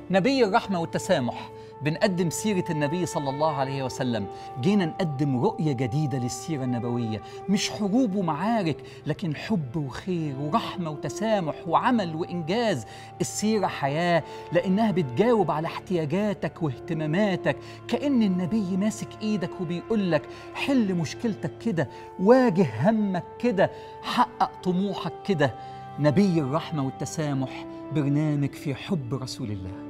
نبي الرحمة والتسامح بنقدم سيرة النبي صلى الله عليه وسلم جينا نقدم رؤية جديدة للسيرة النبوية مش حروب ومعارك لكن حب وخير ورحمة وتسامح وعمل وإنجاز السيرة حياة لأنها بتجاوب على احتياجاتك واهتماماتك كأن النبي ماسك إيدك وبيقول لك حل مشكلتك كده واجه همك كده حقق طموحك كده نبي الرحمة والتسامح برنامج في حب رسول الله